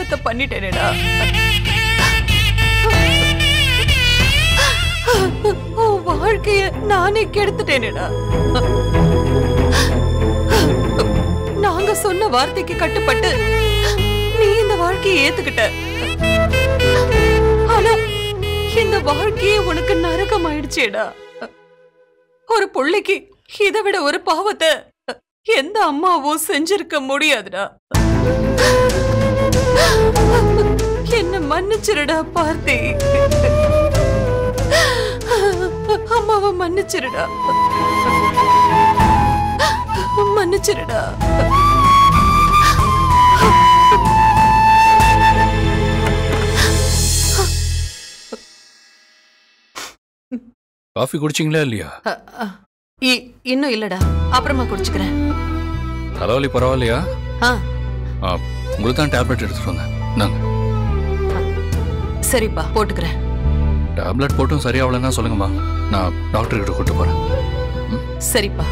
பாவத்தை பண்ணிட்டேனேடா உன் வாழ்க்கைய நானே கெடுத்துட்டேனேடா நாங்க சொன்ன வார்த்தைக்கு கட்டுப்பட்டு நீ இந்த வாழ்க்கையை ஏத்துக்கிட்ட ஆனா இந்த வாழ்க்கையே உனக்கு நரகம் ஆயிடுச்சேடா ஒரு புள்ளைக்கு இதை விட ஒரு பாவத்தை எந்த அம்மாவும் செஞ்சிருக்க முடியாதுடா என்ன மன்னிச்சிருடா பார்த்தி அம்மாவை மன்னிச்சிருடா மன்னிச்சிருடா காஃபி குடிச்சிங்களா இல்லையா அ, அ, இ- இன்னும் இல்லடா அப்புறமா குடிச்சுக்கிறேன் தலைவலி பரவாயில்லையா ஆ ஆ, உங்களுக்கு தான் டேப்லெட் எடுத்துட்டு வந்தேன் நாங்க சரிப்பா போட்டுக்கிறேன் டேப்லெட் போட்டும் சரியாகலன்னா சொல்லுங்கம்மா நான் டாக்டர் கிட்ட கூட்டு போறேன் சரிப்பா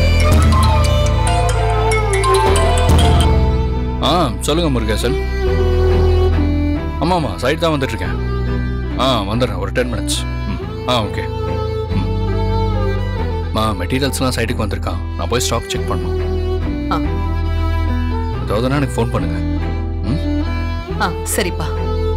ஆ சொல்லுங்க முருகேசன் ஆமாம்மா சைட் தான் வந்துட்டு இருக்கேன் ஆ வந்துடுறேன் ஒரு டென் மினிட்ஸ் ம் ஆ ஓகே ம் மா மெட்டீரியல்ஸ்லாம் சைட்டுக்கு வந்திருக்கான் நான் போய் ஸ்டாக் செக் பண்ணணும் ஆ. ஏதாவதுன்னா எனக்கு ஃபோன் பண்ணுங்க ம் ஆ சரிப்பா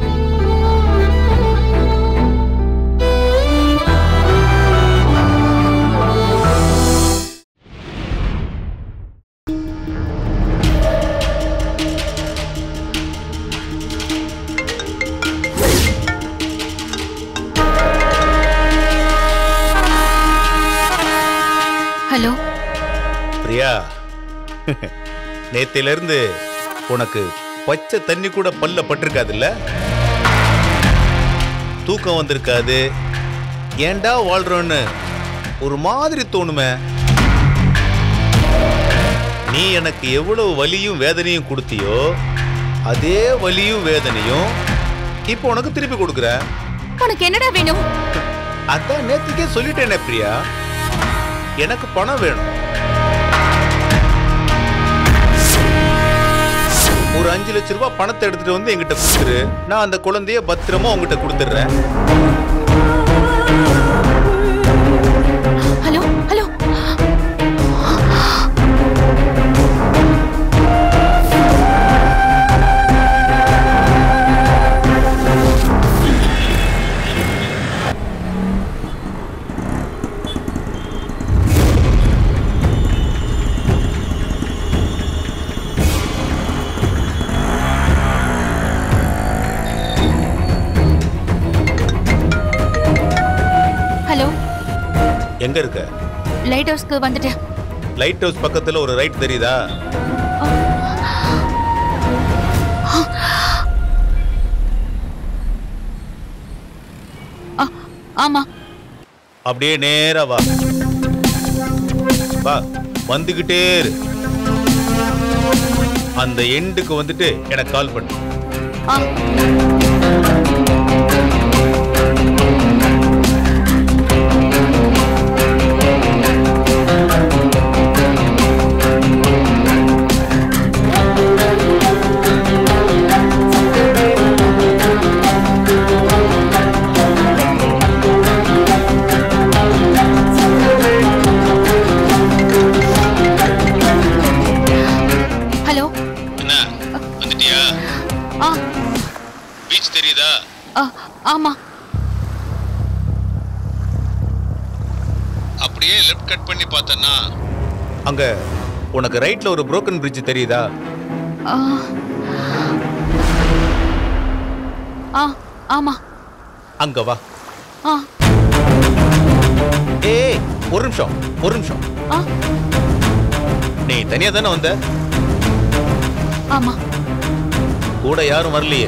ஹலோ பிரியா நேத்தில இருந்து உனக்கு பச்சை தண்ணி கூட பல்ல பட்டிருக்காதுல்ல தூக்கம் வந்திருக்காது ஏன்டா வாழ்றோன்னு ஒரு மாதிரி தோணுமே நீ எனக்கு எவ்வளவு வலியும் வேதனையும் கொடுத்தியோ அதே வலியும் வேதனையும் இப்போ உனக்கு திருப்பி கொடுக்குற உனக்கு என்னடா வேணும் அதான் நேத்துக்கே சொல்லிட்டேனே பிரியா எனக்கு பணம் வேணும் ஒரு அஞ்சு லட்ச ரூபாய் பணத்தை எடுத்துட்டு வந்து என்கிட்ட கொடுத்துரு நான் அந்த குழந்தைய பத்திரமா உங்ககிட்ட கொடுத்துட்றேன் ஹலோ ஹலோ ஹலோ எங்க இருக்க லைட் ஹவுஸ்க்கு வந்துட்டேன் லைட் ஹவுஸ் பக்கத்துல ஒரு ரைட் தெரியுதா ஆ, ஆமா அப்படியே நேரா வா வா வந்துகிட்டே இரு அந்த எண்டுக்கு வந்துட்டு எனக்கு கால் பண்ணு ஆ ஹலோ என்ன வந்துட்டியா ஆ பீச் தெரியுதா ஆ ஆமா அப்படியே லெஃப்ட் கட் பண்ணி பார்த்தனா அங்க உனக்கு ரைட்ல ஒரு broken bridge தெரியுதா ஆ ஆ ஆமா அங்க வா ஆ ஏய் ஒரு நிமிஷம் ஒரு நிமிஷம் ஆ நீ தனியா தானே வந்த ஆமா கூட யாரும் வரலையே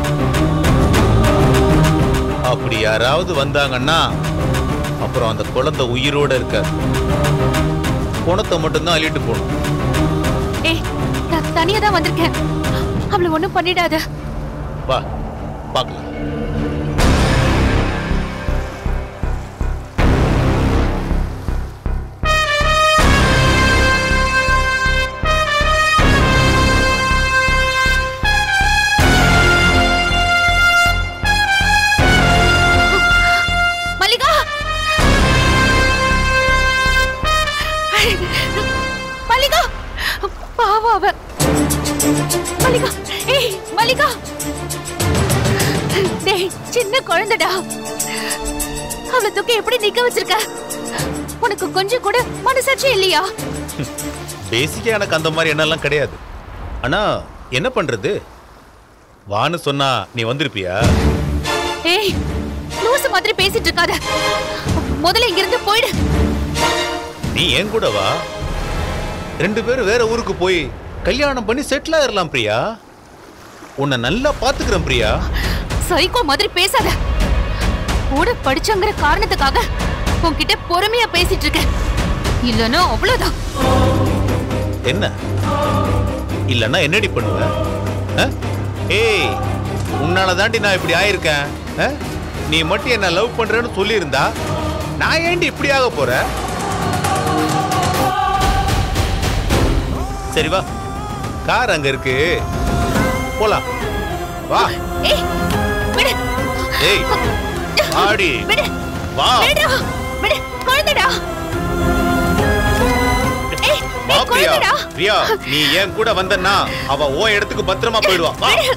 அப்படி யாராவது வந்தாங்கன்னா அப்புறம் அந்த குழந்தை உயிரோட இருக்காது குணத்தை மட்டும்தான் அள்ளிட்டு போகணும் ஏய் நான் தனியா தான் வந்திருக்கேன் அவளை ஒண்ணும் பண்ணிடாத வா பார்க்கலாம் அவ மல்லிகா ஏய் மல்லிகா டேய் சின்ன குழந்தைடா அவளை தூக்கி எப்படி நிக்க வச்சிருக்க உனக்கு கொஞ்சம் கூட மனசாட்சி இல்லையா பேசிக்கா எனக்கு அந்த மாதிரி எண்ணம்லாம் கிடையாது ஆனா என்ன பண்றது வான்னு சொன்னா நீ வந்திருப்பியா ஏய் லூசு மாதிரி பேசிட்டு இருக்காத முதல்ல இங்க இருந்து போயிடு நீ ஏன் கூட வா ரெண்டு பேரும் வேற ஊருக்கு போய் கல்யாணம் பண்ணி செட்டில் ஆயிரலாம் பிரியா உன்னை நல்லா பாத்துக்கிறேன் பிரியா சைக்கோ மாதிரி பேசாத கூட படிச்சங்கிற காரணத்துக்காக உன்கிட்ட பொறுமையா பேசிட்டு இருக்கேன் இல்லனா அவ்வளவுதான் என்ன இல்லன்னா என்னடி பண்ணுவ ஆ? ஏய் உன்னால தாண்டி நான் இப்படி ஆயிருக்கேன் ஆ? நீ மட்டும் என்ன லவ் பண்றேன்னு சொல்லியிருந்தா நான் ஏண்டி இப்படி ஆக போறேன் சரி வா கார் அங்க இருக்கு போலாம் வா ஏய் விடு ஏய் ஆடி விடு வா விடுடா விடு குழந்தைடா ஏய் வா ஏய், பிரியா குழந்தைடா பிரியா நீ என் கூட வந்தன்னா அவ ஓ இடத்துக்கு பத்திரமா போயிடுவா வா விடு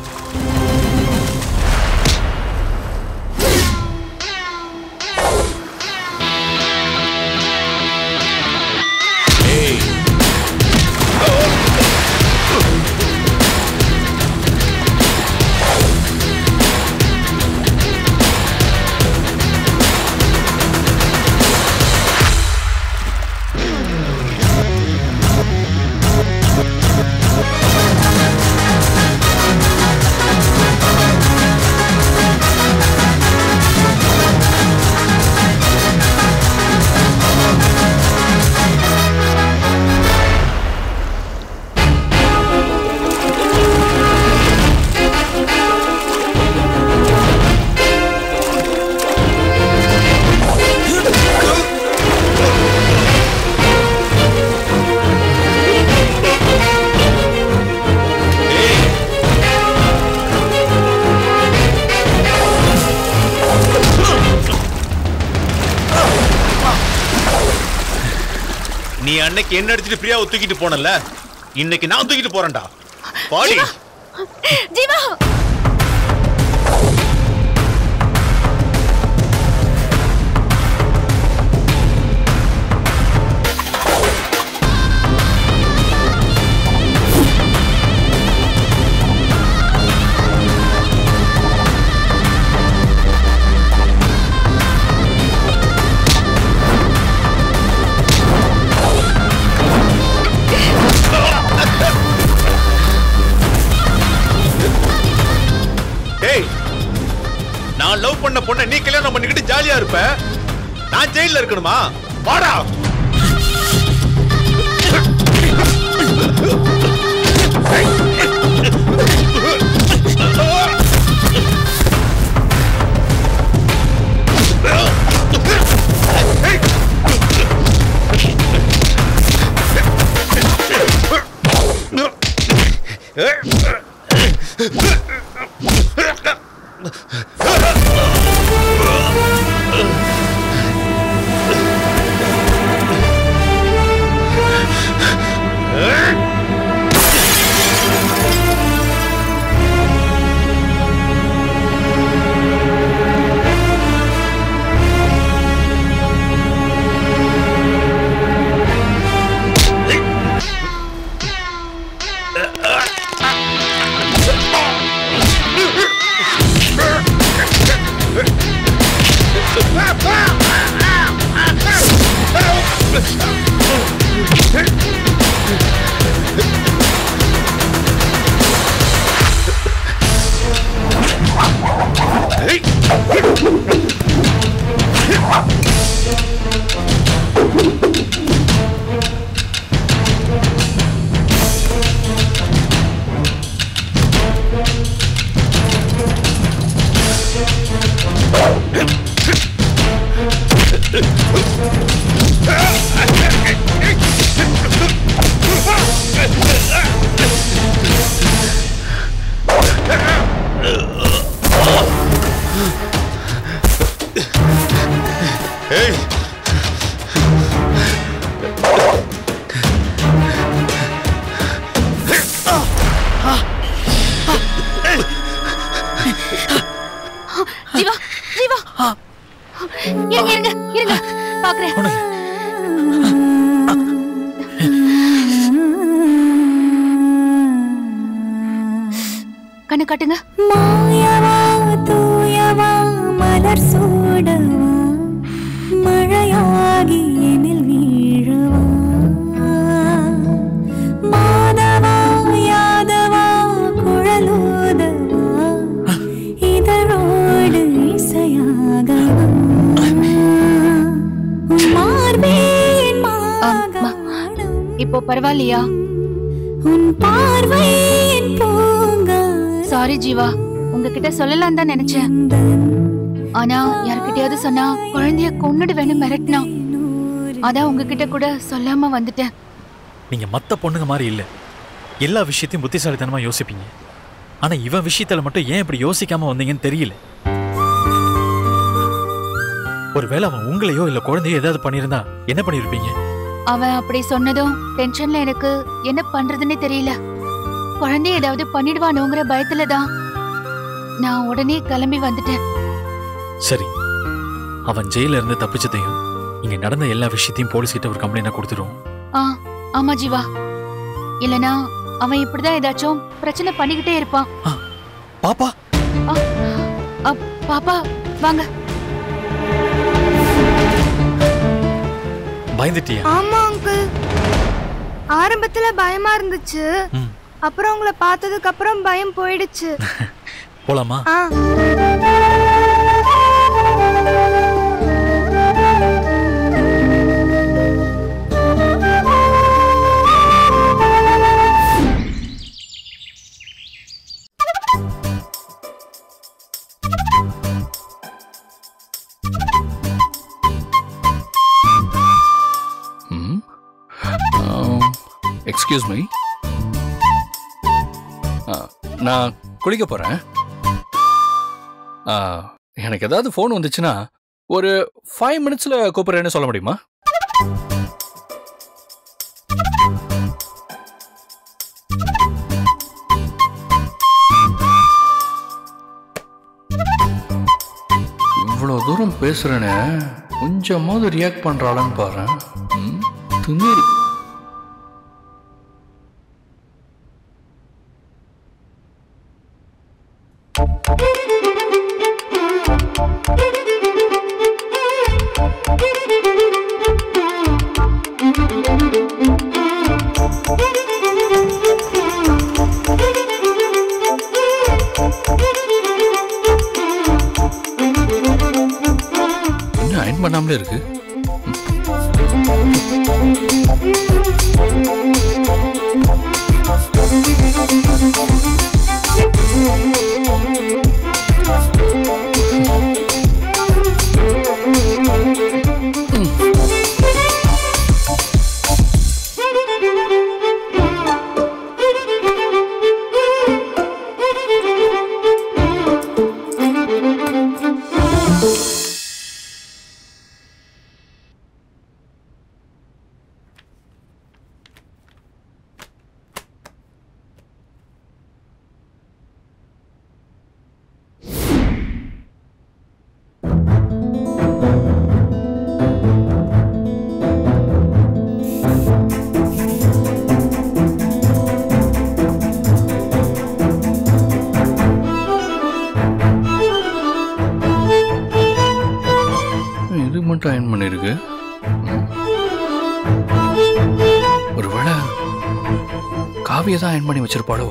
ஏய் நீ அன்னைக்கு என்ன அடிச்சிட்டு பிரியாவை தூக்கிட்டு போனல இன்னைக்கு நான் தூக்கிட்டு போறேன்டா பாடி ஜீவா டேய் நான் லவ் பண்ண பொண்ணை நீ கல்யாணம் பண்ணிக்கிட்டு ஜாலியா இருப்ப நான் ஜெயில இருக்கணுமா வாடா ஏய் ஜீவா இருங்க இருங்க இருங்க பாக்குறேன் ஒண்ணு இல்ல. கண்ணு காட்டுங்க மாயவா தூயவா மலர் சூடவா மழையாகி எனில் வீழவா மாதவா யாதவா குழலூதவா இதழோடு இசையாகவா உன் மார்பே என் அம்மா. மாகாணம். இப்போ பரவாயில்லையா உன் பார்வை என் பூங்கா சாரி ஜீவா உங்ககிட்ட சொல்லலாம் தான் நினைச்சேன் ஆனா யார்கிட்டயாவது சொன்னா குழந்தைய கொன்னுடுவேன்னு மிரட்டினா அதான் உங்ககிட்ட கூட சொல்லாம வந்துட்டேன் நீங்க மத்த பொண்ணுங்க மாதிரி இல்ல எல்லா விஷயத்தையும் புத்திசாலித்தனமா யோசிப்பீங்க ஆனா இவன் விஷயத்துல மட்டும் ஏன் இப்படி யோசிக்காம வந்தீங்கன்னு தெரியல ஒருவேளை அவன் உங்களையோ இல்ல குழந்தையோ ஏதாவது பண்ணியிருந்தா என்ன பண்ணிருப்பீங்க அவன் அப்படி சொன்னதும் டென்ஷன்ல எனக்கு என்ன பண்றதுன்னே தெரியல குழந்தைய ஏதாவது பண்ணிடுவானோங்கிற பயத்துல தான் நான் உடனே கிளம்பி வந்துட்டேன் சரி அவன் ஜெயில இருந்து தப்பிச்சதையும் இங்க நடந்த எல்லா விஷயத்தையும் போலீஸ் கிட்ட ஒரு கம்ப்ளைண்டா கொடுத்துருவோம் ஆ ஆமா ஜீவா இல்லனா அவன் இப்படிதான் ஏதாச்சும் பிரச்சனை பண்ணிக்கிட்டே இருப்பான் பாப்பா அ, பாப்பா வாங்க பயந்துட்டியா ஆமா அங்கிள் ஆரம்பத்துல பயமா இருந்துச்சு ம். அப்புறம் உங்களை பார்த்ததுக்கு அப்புறம் பயம் போயிடுச்சு போலாமா ஆ ம் எக்ஸ்கியூஸ் மீ நான் குளிக்க போகிறேன் எனக்கு ஏதாவது ஃபோன் வந்துச்சுன்னா ஒரு ஃபைவ் மினிட்ஸில் கூப்பிட்றேன்னு சொல்ல முடியுமா இவ்வளோ தூரம் பேசுகிறேனே கொஞ்சமாவது ரியாக்ட் பண்ணுறாளான்னு பாரு ம் திமிரு இன்னும் அயன் பண்ணாமலே இருக்கு இது மட்டும் அயன் பண்ணிருக்கு ஒருவேளை காவியை தான் அயன் பண்ணி வச்சிருப்பாளோ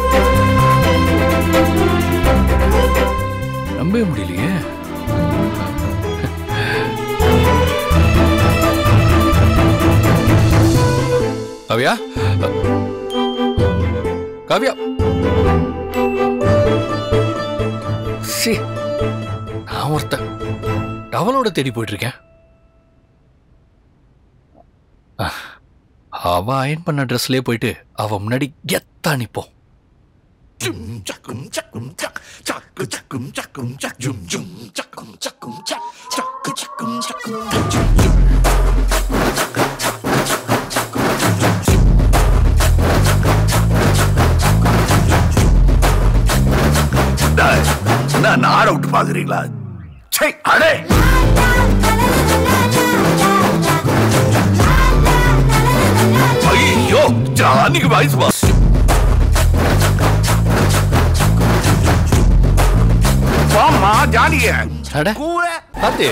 நம்பவே முடியலையே காவியா காவியா சி நான் ஒருத்தன் டவலோட தேடி போயிட்டு இருக்கேன் அஹ், அவ அயன் பண்ண ட்ரெஸ்லயே போயிட்டு அவ முன்னாடி கெத்தா நிப்போம் என்ன நாட விட்டு பாக்குறீங்களா சை அடே ஐயோ ஜானிக்கு வாய்ஸ் பாஸ் வாமா ஜானிய அட கூற பாத்து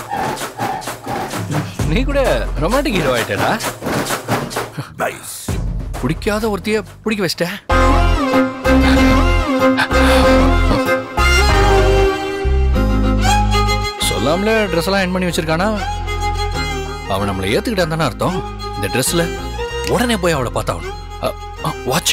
நீ கூட ரொமான்டிக் ஹீரோ ஆயிட்டடா நைஸ் பிடிக்காத ஒருத்திய பிடிக்க வச்சிட்ட சொல்லாமலே ட்ரெஸ் எல்லாம் என் பண்ணி வச்சிருக்கானா அவன் நம்மளை ஏத்துக்கிட்டான் தானே அர்த்தம் இந்த ட்ரெஸ்ல உடனே போய் அவளை பார்த்தான் வாட்ச்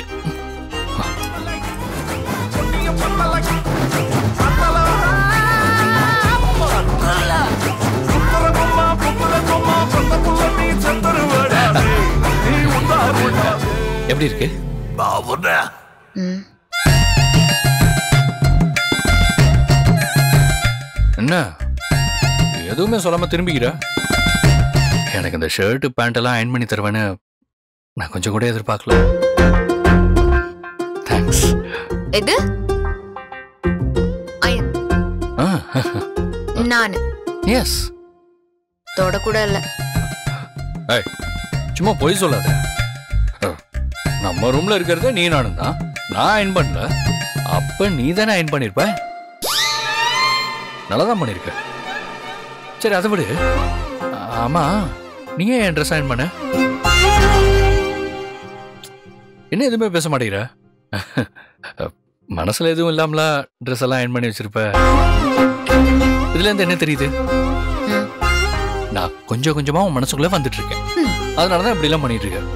எப்படி இருக்கு ம் என்ன எதுவுமே சொல்லாம திரும்பிக்கிற எனக்கு இந்த ஷர்ட் பேண்ட் எல்லாம் அயன் பண்ணி தருவேன்னு நான் கொஞ்சம் கூட எதிர்பார்க்கல தேங்க்ஸ் எது ஐ- நானு எஸ் தொட கூட இல்ல ஏய் சும்மா பொய் சொல்லாத அஹ், நம்ம ரூம்ல இருக்கிறது நீ நானும் தான் நான் அயன் பண்ணல அப்ப நீ தானே அயன் பண்ணிருப்ப நல்லா தான் பண்ணிருக்க சரி அதை விடு ஆமா நீ ஏன் என் ட்ரெஸ் அயன் பண்ண என்ன எதுவுமே பேச மாட்டேங்கிற மனசுல எதுவும் இல்லாமல ட்ரெஸ் எல்லாம் அயன் பண்ணி வச்சிருப்ப இதுல இருந்து என்ன தெரியுது ம். நான் கொஞ்சம் கொஞ்சமா உன் மனசுக்குள்ள வந்துட்டு இருக்கேன் ம். அதனாலதான் இப்படி எல்லாம் பண்ணிட்டு இருக்கேன்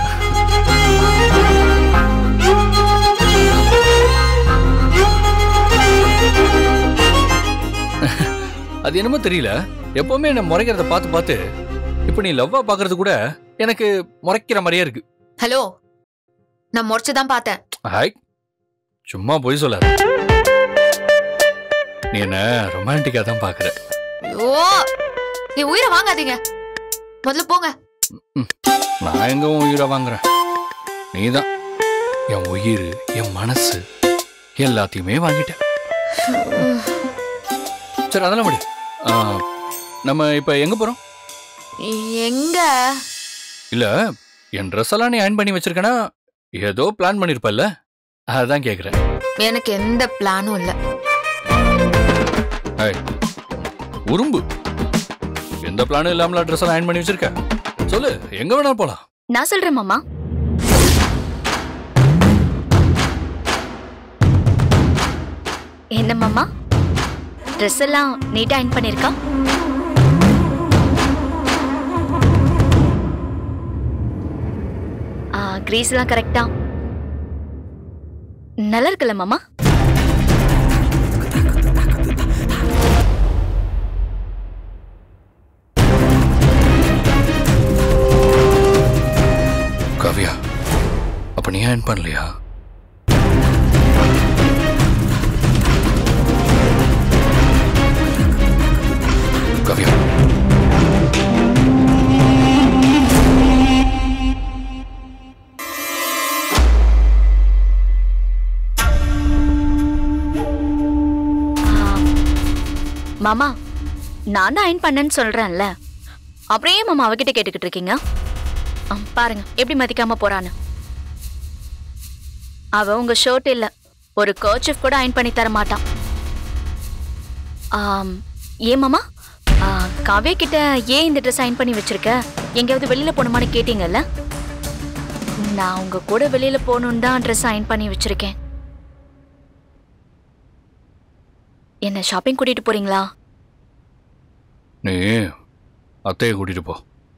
அது என்னமோ தெரியல எப்பவுமே என்ன முறைக்கிறத பார்த்து பார்த்து இப்ப நீ லவ்வா பாக்குறது கூட எனக்கு முறைக்கிற மாதிரியே இருக்கு ஹலோ நான் முறைச்சுதான் பார்த்தேன் ஹாய் சும்மா பொய் சொல்லாத நீ என்ன ரொமான்டிக்கா தான் பாக்குற ஐயோ நீ உயிரை வாங்காதீங்க முதல்ல போங்க நான் எங்க உன் உயிரை வாங்குறேன் நீதான் என் உயிர் என் மனசு எல்லாத்தையுமே வாங்கிட்ட சரி அதெல்லாம் விடு ஆ, நம்ம இப்ப எங்க போறோம் எங்க இல்ல என் ட்ரெஸ் எல்லாம் நீ அயன் பண்ணி வச்சிருக்கனா ஏதோ பிளான் பண்ணிருப்பல்ல அதான் கேக்குறேன் எனக்கு எந்த பிளானும் இல்ல ஏய், உரும்பு எந்த பிளானும் இல்லாமல ட்ரெஸ் எல்லாம் அயன் பண்ணி வச்சிருக்க சொல்லு எங்க வேணாலும் போலாம் நான் சொல்றேன் மாமா என்ன மாமா ட்ரெஸ் எல்லாம் நீட்டா அயன் பண்ணிருக்கா கிரீஸ் எல்லாம் கரெக்டா நல்லா இருக்குல்ல மாமா காவியா அப்ப நீ அயன் பண்ணலையா காவியா மாமா நான் தான் அயன் பண்ணேன்னு சொல்றேன்ல அப்புறம் ஏன் மாமா அவகிட்ட கேட்டுக்கிட்டு இருக்கீங்க ஆ, பாருங்க எப்படி மதிக்காம போறான்னு அவ உங்க ஷர்ட் இல்ல ஒரு கர்ச்சிஃப் கூட அயன் பண்ணி தர மாட்டான் ஆம், ஏன் மாமா ஆ, காவ்யா கிட்ட ஏன் இந்த ட்ரெஸ் அயன் பண்ணி வச்சிருக்க எங்கேயாவது வெளியில போகணுமான்னு கேட்டீங்கல்ல நான் உங்க கூட வெளியில போகணுன்னு தான் ட்ரெஸ் அயன் பண்ணி வச்சிருக்கேன் என்ன ஷாப்பிங் கூட்டிட்டு போறீங்களா நீ அத்தையை கூட்டிட்டு போ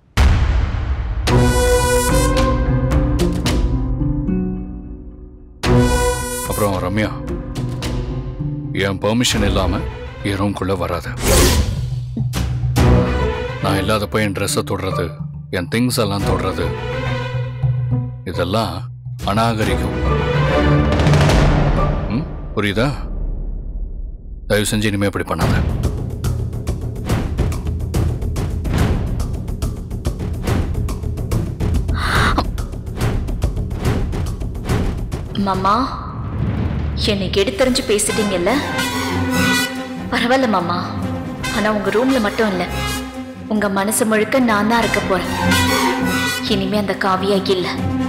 அப்புறம் ரம்யா என் பெர்மிஷன் இல்லாம என் ரூம்குள்ள வராத நான் இல்லாதப்ப என் ட்ரெஸ்ஸை தொடுறது என் திங்ஸ் எல்லாம் தொடுறது இதெல்லாம் அநாகரிகம் ம் புரியுதா தயவு செஞ்சு இனிமே அப்படி பண்ணாத மாமா என்னை எடுத்தறிஞ்சு பேசிட்டீங்கல்ல பரவாயில்ல மாமா ஆனா உங்க ரூம்ல மட்டும் இல்ல உங்க மனசு முழுக்க நான் தான் இருக்க போறேன் இனிமே அந்த காவியா இல்ல